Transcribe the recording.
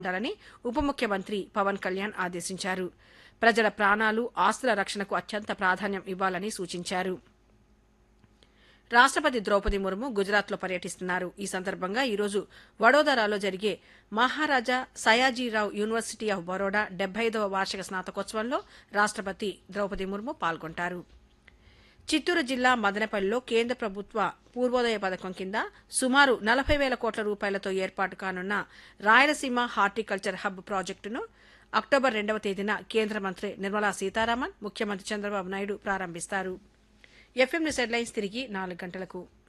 ఉండాలని ఉప ముఖ్యమంత్రి పవన్ కళ్యాణ్ ఆదేశించారు ప్రజల ప్రాణాలు ఆస్తుల రక్షణకు అత్యంత ప్రాధాన్యం ఇవ్వాలని సూచించారు రాష్టపతి ద్రౌపది ముర్ము గుజరాత్లో పర్యటిస్తున్నారు ఈ సందర్భంగా ఈరోజు వడోదరాలో జరిగే మహారాజా సయాజీరావు యూనివర్సిటీ ఆఫ్ బరోడా డెబ్బై ఐదవ వార్షిక స్నాతకోత్సవంలో రాష్టపతి ద్రౌపది ముర్ము పాల్గొంటారు చిత్తూరు జిల్లా మదనపల్లిలో కేంద్ర ప్రభుత్వ పూర్వోదయ పథకం కింద సుమారు నలభై వేల కోట్ల రూపాయలతో ఏర్పాటు కానున్న రాయలసీమ హార్టికల్చర్ హబ్ ప్రాజెక్టును అక్టోబర్ రెండవ తేదీన కేంద్ర మంత్రి నిర్మలా సీతారామన్ ముఖ్యమంత్రి చంద్రబాబు నాయుడు ప్రారంభిస్తారు ఎఫ్ఎం న్యూస్ హెడ్లైన్స్ తిరిగి నాలుగు గంటలకు